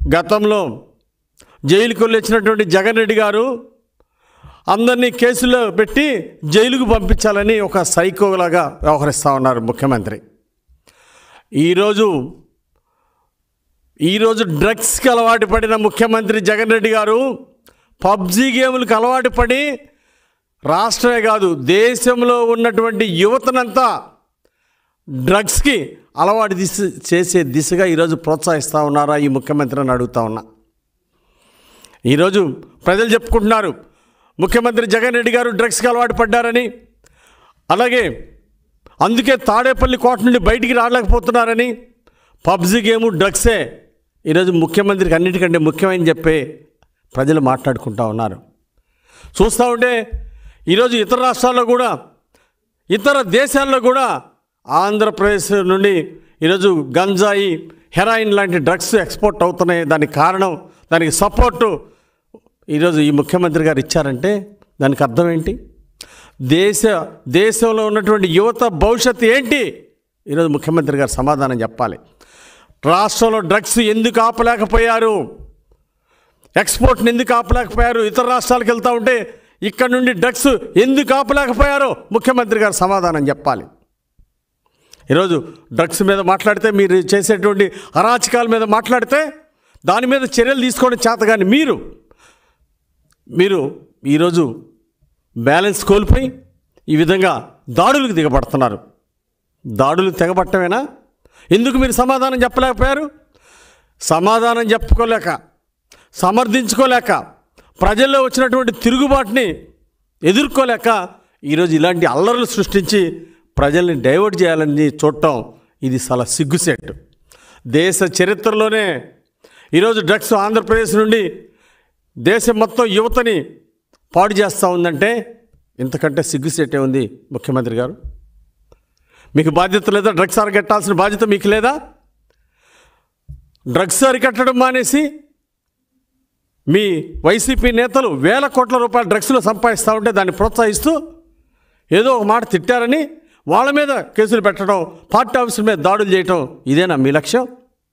గతంలో జైలుకు వెళ్ళొచ్చినటువంటి జగన్ రెడ్డి గారు అందరినీ కేసులో పెట్టి జైలుకు పంపించాలని ఒక సైకోలాగా వ్యవహరిస్తూ ఉన్నారు ముఖ్యమంత్రి ఈరోజు ఈరోజు డ్రగ్స్కి అలవాటు పడిన ముఖ్యమంత్రి జగన్ రెడ్డి గారు పబ్జీ గేములకు అలవాటు పడి రాష్ట్రమే కాదు దేశంలో ఉన్నటువంటి యువతనంతా డ్రగ్స్కి అలవాటు దిశ చేసే దిశగా ఈరోజు ప్రోత్సహిస్తూ ఉన్నారా ఈ ముఖ్యమంత్రిని అడుగుతా ఉన్నా ఈరోజు ప్రజలు చెప్పుకుంటున్నారు ముఖ్యమంత్రి జగన్ రెడ్డి గారు డ్రగ్స్కి అలవాటు పడ్డారని అలాగే అందుకే తాడేపల్లి కోట నుండి బయటికి రాలేకపోతున్నారని పబ్జీ గేము డ్రగ్సే ఈరోజు ముఖ్యమంత్రికి అన్నిటికంటే ముఖ్యమని చెప్పి ప్రజలు మాట్లాడుకుంటా ఉన్నారు చూస్తూ ఉంటే ఈరోజు ఇతర రాష్ట్రాల్లో కూడా ఇతర దేశాల్లో కూడా ఆంధ్రప్రదేశ్ నుండి ఈరోజు గంజాయి హెరాయిన్ లాంటి డ్రగ్స్ ఎక్స్పోర్ట్ అవుతున్నాయి దానికి కారణం దానికి సపోర్టు ఈరోజు ఈ ముఖ్యమంత్రి గారు ఇచ్చారంటే దానికి అర్థం ఏంటి దేశ దేశంలో ఉన్నటువంటి యువత భవిష్యత్తు ఏంటి ఈరోజు ముఖ్యమంత్రి గారు సమాధానం చెప్పాలి రాష్ట్రంలో డ్రగ్స్ ఎందుకు ఆపలేకపోయారు ఎక్స్పోర్ట్ని ఎందుకు ఆపలేకపోయారు ఇతర రాష్ట్రాలకు వెళ్తూ ఉంటే ఇక్కడ నుండి డ్రగ్స్ ఎందుకు ఆపలేకపోయారో ముఖ్యమంత్రి గారు సమాధానం చెప్పాలి ఈరోజు డ్రగ్స్ మీద మాట్లాడితే మీరు చేసేటువంటి అరాచకాల మీద మాట్లాడితే దాని మీద చర్యలు తీసుకోవడం చేత కానీ మీరు మీరు ఈరోజు బ్యాలెన్స్ కోల్పోయి ఈ విధంగా దాడులకు దిగబడుతున్నారు దాడులు తెగబట్టమేనా ఎందుకు మీరు సమాధానం చెప్పలేకపోయారు సమాధానం చెప్పుకోలేక సమర్థించుకోలేక ప్రజల్లో వచ్చినటువంటి తిరుగుబాటుని ఎదుర్కోలేక ఈరోజు ఇలాంటి అల్లర్లు సృష్టించి ప్రజల్ని డైవర్ట్ చేయాలని చూడటం ఇది చాలా సిగ్గుసేటు దేశ చరిత్రలోనే ఈరోజు డ్రగ్స్ ఆంధ్రప్రదేశ్ నుండి దేశం మొత్తం యువతని పాడు చేస్తూ ఉందంటే ఇంతకంటే సిగ్గుసేటే ఉంది ముఖ్యమంత్రి గారు మీకు బాధ్యత లేదా డ్రగ్స్ అరికట్టాల్సిన బాధ్యత మీకు లేదా డ్రగ్స్ అరికట్టడం మానేసి మీ వైసీపీ నేతలు వేల కోట్ల రూపాయల డ్రగ్స్లో సంపాదిస్తూ ఉంటే దాన్ని ప్రోత్సహిస్తూ ఏదో ఒక మాట తిట్టారని వాళ్ళ మీద కేసులు పెట్టడం పార్టీ ఆఫీసుల మీద దాడులు చేయటం ఇదేనా మీ లక్ష్యం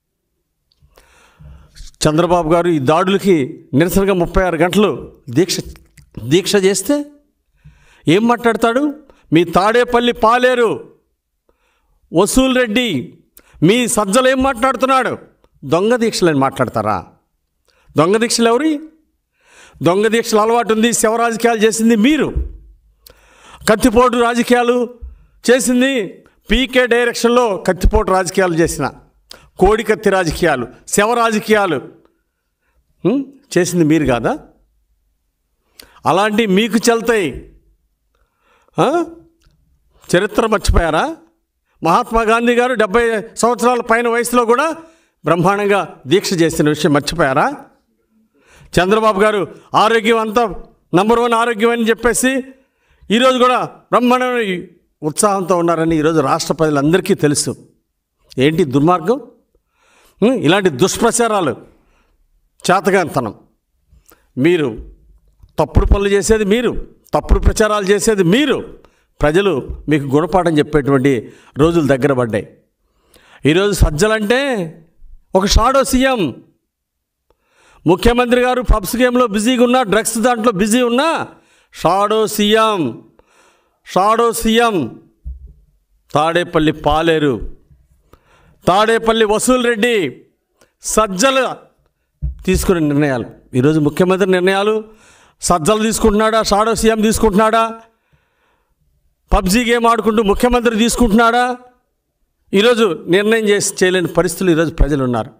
చంద్రబాబు గారు ఈ దాడులకి నిరసనగా ముప్పై ఆరు గంటలు దీక్ష దీక్ష చేస్తే ఏం మాట్లాడతాడు మీ తాడేపల్లి పాలేరు వసూల్ రెడ్డి మీ సజ్జలు ఏం మాట్లాడుతున్నాడు దొంగ దీక్షలని మాట్లాడతారా దొంగ దీక్షలు ఎవరి దొంగ దీక్షలు అలవాటు ఉంది శవ రాజకీయాలు చేసింది మీరు కత్తిపోటు రాజకీయాలు చేసింది పీకే డైరెక్షన్లో కత్తిపోటు రాజకీయాలు చేసిన కోడి కత్తి రాజకీయాలు శవ రాజకీయాలు ఉం? చేసింది మీరు కాదా అలాంటి మీకు చెల్తాయి ఆ? చరిత్ర మర్చిపోయారా మహాత్మా గాంధీ గారు డెబ్బై సంవత్సరాల పైన వయసులో కూడా బ్రహ్మాండంగా దీక్ష చేసిన విషయం మర్చిపోయారా చంద్రబాబు గారు ఆరోగ్యం అంతా నంబర్ వన్ ఆరోగ్యం అని చెప్పేసి ఈరోజు కూడా బ్రహ్మాండమైన ఉత్సాహంతో ఉన్నారని ఈరోజు రాష్ట్ర ప్రజలందరికీ తెలుసు ఏంటి దుర్మార్గం ఉం? ఇలాంటి దుష్ప్రచారాలు చేతగాంతనం మీరు తప్పుడు పనులు చేసేది మీరు తప్పుడు ప్రచారాలు చేసేది మీరు ప్రజలు మీకు గుణపాఠం చెప్పేటువంటి రోజులు దగ్గర పడ్డాయి ఈరోజు సజ్జలంటే ఒక షాడో సీఎం ముఖ్యమంత్రి గారు పబ్స్ గేమ్లో బిజీగా ఉన్నా డ్రగ్స్ దాంట్లో బిజీ ఉన్నా shadow CM shadow CM Tadepalli పాలేరు తాడేపల్లి వసూల్ రెడ్డి సజ్జల తీసుకునే నిర్ణయాలు ఈరోజు ముఖ్యమంత్రి నిర్ణయాలు సజ్జలు తీసుకుంటున్నాడా షాడో సీఎం తీసుకుంటున్నాడా పబ్జీ గేమ్ ఆడుకుంటూ ముఖ్యమంత్రి తీసుకుంటున్నాడా ఈరోజు నిర్ణయం చేసి చేయలేని పరిస్థితులు ఈరోజు ప్రజలు ఉన్నారు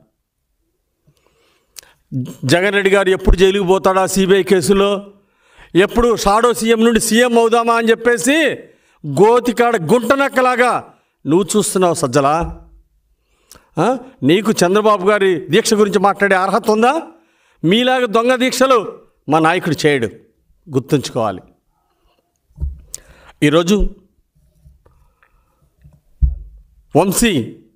జగన్ రెడ్డి గారు ఎప్పుడు జైలుకు పోతాడా సిబిఐ కేసులో ఎప్పుడు షాడో సీఎం నుండి సీఎం అవుదామా అని చెప్పేసి గోతికాడ గుంటనక్కలాగా నువ్వు చూస్తున్నావు సజ్జలా ఆ? నీకు చంద్రబాబు గారి దీక్ష గురించి మాట్లాడే అర్హత ఉందా మీలాగా దొంగ దీక్షలు మా నాయకుడు చేయడు గుర్తుంచుకోవాలి ఈరోజు వంశీ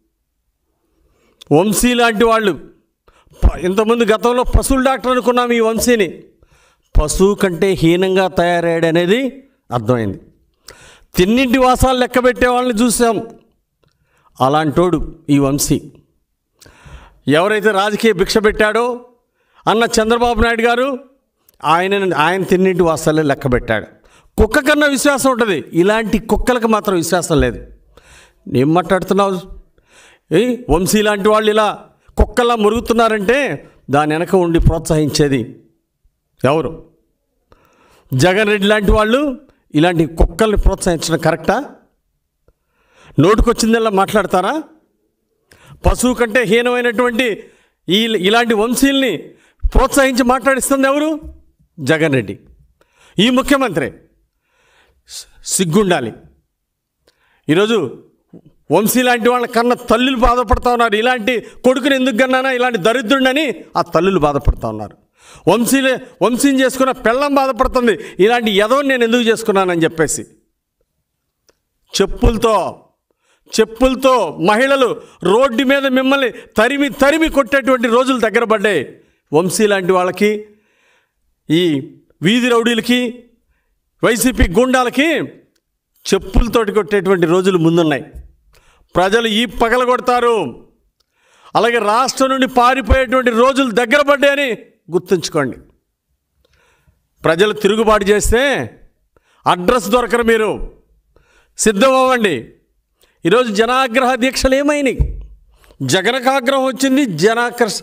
వంశీ లాంటి వాళ్ళు ప- ఇంతకుముందు గతంలో పశువుల డాక్టర్ అనుకున్నాం ఈ వంశీని పశువు కంటే హీనంగా తయారయ్యాడు అనేది అర్థమైంది తిన్నింటి వాసాలు లెక్క పెట్టే వాళ్ళని చూసాం అలాంటోడు ఈ వంశీ ఎవరైతే రాజకీయ భిక్ష పెట్టాడో అన్న చంద్రబాబు నాయుడు గారు ఆయన ఆయన తిన్నింటి వాసాలే లెక్క పెట్టాడు కుక్క కన్నా విశ్వాసం ఉంటుంది ఇలాంటి కుక్కలకు మాత్రం విశ్వాసం లేదు ఏం మాట్లాడుతున్నావు ఏ వంశీ లాంటి వాళ్ళు ఇలా కుక్కలా మురుగుతున్నారంటే దాని వెనక ఉండి ప్రోత్సహించేది ఎవరు జగన్ రెడ్డి లాంటి వాళ్ళు ఇలాంటి కుక్కల్ని ప్రోత్సహించడం కరెక్టా నోటుకొచ్చిందల్లా మాట్లాడతారా పశువు కంటే హీనమైనటువంటి ఈ ఇలాంటి వంశీల్ని ప్రోత్సహించి మాట్లాడిస్తుంది ఎవరు జగన్ రెడ్డి ఈ ముఖ్యమంత్రి సి- సిగ్గుండాలి ఈరోజు వంశీ లాంటి వాళ్ళ కన్న తల్లులు బాధపడతా ఉన్నారు ఇలాంటి కొడుకుని ఎందుకు కన్నానా ఇలాంటి దరిద్రుడని ఆ తల్లులు బాధపడతా ఉన్నారు వంశీలే వంశీని చేసుకున్న పెళ్ళం బాధపడుతుంది ఇలాంటి ఎదవని నేను ఎందుకు చేసుకున్నానని చెప్పేసి చెప్పులతో చెప్పులతో మహిళలు రోడ్డు మీద మిమ్మల్ని తరిమి తరిమి కొట్టేటువంటి రోజులు దగ్గర పడ్డాయి వంశీ లాంటి వాళ్ళకి ఈ వీధి రౌడీలకి వైసీపీ గుండాలకి చెప్పులతోటి కొట్టేటువంటి రోజులు ముందున్నాయి ప్రజలు ఈ పగల కొడతారు అలాగే రాష్ట్రం నుండి పారిపోయేటువంటి రోజులు దగ్గర పడ్డాయని గుర్తుంచుకోండి ప్రజలు తిరుగుబాటు చేస్తే అడ్రస్ దొరకరు మీరు సిద్ధం అవ్వండి ఈరోజు జనాగ్రహ దీక్షలు ఏమైనాయి జగనకు ఆగ్రహం వచ్చింది జనాకర్ష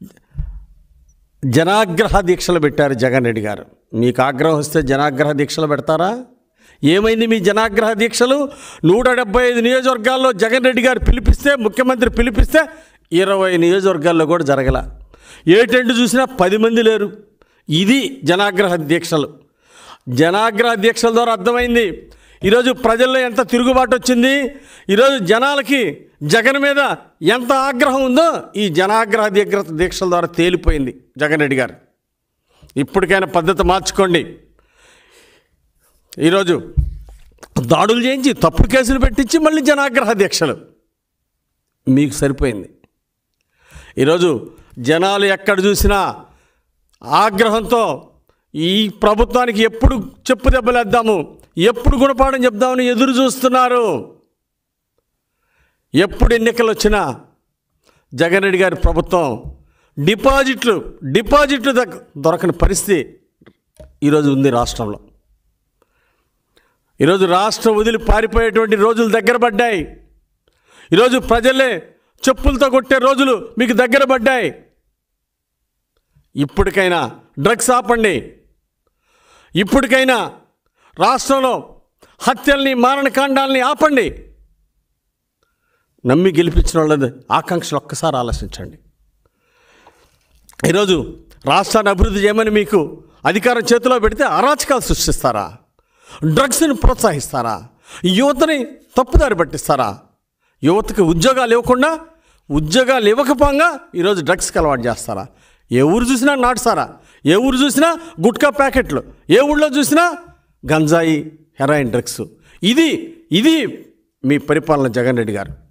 జనాగ్రహ దీక్షలు పెట్టారు జగన్ రెడ్డి గారు మీకు ఆగ్రహం వస్తే జనాగ్రహ దీక్షలు పెడతారా ఏమైంది మీ జనాగ్రహ దీక్షలు నూట డెబ్బై ఐదు నియోజకవర్గాల్లో జగన్ రెడ్డి గారు పిలిపిస్తే ముఖ్యమంత్రి పిలిపిస్తే ఇరవై నియోజకవర్గాల్లో కూడా జరగల ఏ టెంట్ చూసినా పది మంది లేరు ఇది జనాగ్రహ దీక్షలు జనాగ్రహ దీక్షల ద్వారా అర్థమైంది ఈరోజు ప్రజల్లో ఎంత తిరుగుబాటు వచ్చింది ఈరోజు జనాలకి జగన్ మీద ఎంత ఆగ్రహం ఉందో ఈ జనాగ్రహ దీగ్ర దీక్షల ద్వారా తేలిపోయింది జగన్ రెడ్డి గారు ఇప్పటికైనా పద్ధతి మార్చుకోండి ఈరోజు దాడులు చేయించి తప్పుడు కేసులు పెట్టించి మళ్ళీ జనాగ్రహ దీక్షలు మీకు సరిపోయింది ఈరోజు జనాలు ఎక్కడ చూసినా ఆగ్రహంతో ఈ ప్రభుత్వానికి ఎప్పుడు చెప్పు దెబ్బలేద్దాము ఎప్పుడు గుణపాఠం చెప్దామని ఎదురు చూస్తున్నారు ఎప్పుడు ఎన్నికలు వచ్చినా జగన్ రెడ్డి గారి ప్రభుత్వం డిపాజిట్లు డిపాజిట్లు దక్ దొరకని పరిస్థితి ఈరోజు ఉంది రాష్ట్రంలో ఈరోజు రాష్ట్రం వదిలి పారిపోయేటువంటి రోజులు దగ్గర పడ్డాయి ఈరోజు ప్రజలే చెప్పులతో కొట్టే రోజులు మీకు దగ్గర పడ్డాయి ఇప్పటికైనా డ్రగ్స్ ఆపండి ఇప్పటికైనా రాష్ట్రంలో హత్యల్ని మారణకాండాల్ని ఆపండి నమ్మి గెలిపించిన వాళ్ళది ఆకాంక్షలు ఒక్కసారి ఆలోచించండి ఈరోజు రాష్ట్రాన్ని అభివృద్ధి చేయమని మీకు అధికారం చేతిలో పెడితే అరాచకాలు సృష్టిస్తారా డ్రగ్స్ని ప్రోత్సహిస్తారా యువతని తప్పుదారి పట్టిస్తారా యువతకి ఉద్యోగాలు ఇవ్వకుండా ఉద్యోగాలు ఇవ్వకపోగా ఈరోజు డ్రగ్స్కి అలవాటు చేస్తారా ఏ ఊరు చూసినా నాటుసారా ఏ ఊరు చూసినా గుట్కా ప్యాకెట్లు ఏ ఊళ్ళో చూసినా గంజాయి హెరాయిన్ డ్రగ్స్ ఇది ఇది మీ పరిపాలన జగన్ రెడ్డి గారు